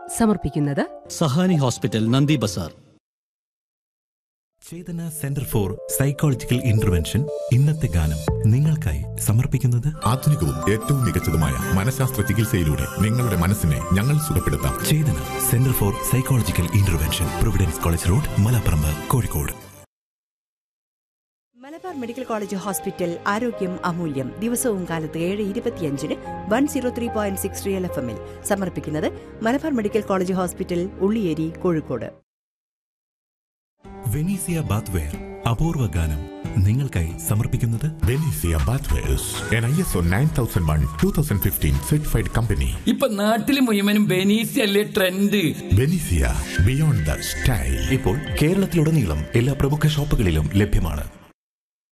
സമർപ്പിക്കുന്നത് Sahani hospital Nandi Bazar Chetana centre for psychological intervention ഇന്നത്തെ ഗാനം നിങ്ങൾക്കായി സമർപ്പിക്കുന്നത് ആധുനികവും ഏറ്റവും മികച്ചതുമായ മനഃശാസ്ത്ര ചികിത്സയിലൂടെ നിങ്ങളുടെ മനസ്സിനെ ഞങ്ങൾ സുഖപ്പെടുത്താം Chetana centre for psychological intervention providence college road Malaparamba Kozhikode Malabar medical college hospital ആരോഗ്യം അമൂല്യം ദിവസവും കാലത്ത് ഏഴ് ഇരുപത്തിയഞ്ചിന് one zero three point six real F എമ്മിൽ സമർപ്പിക്കുന്നത് Malabar medical college hospital Ulliyeri Kozhikode Venezia bathware അപൂർവ ഗാനം നിങ്ങൾക്കായി സമർപ്പിക്കുന്നത് Venezia bathwares an I S O nine thousand one two thousand fifteen certified company ഇപ്പൊ നാട്ടില് മുഴുവനും ബെനീസി അല്ലേ trend Venezia beyond the style ഇപ്പോൾ കേരളത്തിലുടനീളം എല്ലാ പ്രമുഖ ഷോപ്പുകളിലും ലഭ്യമാണ്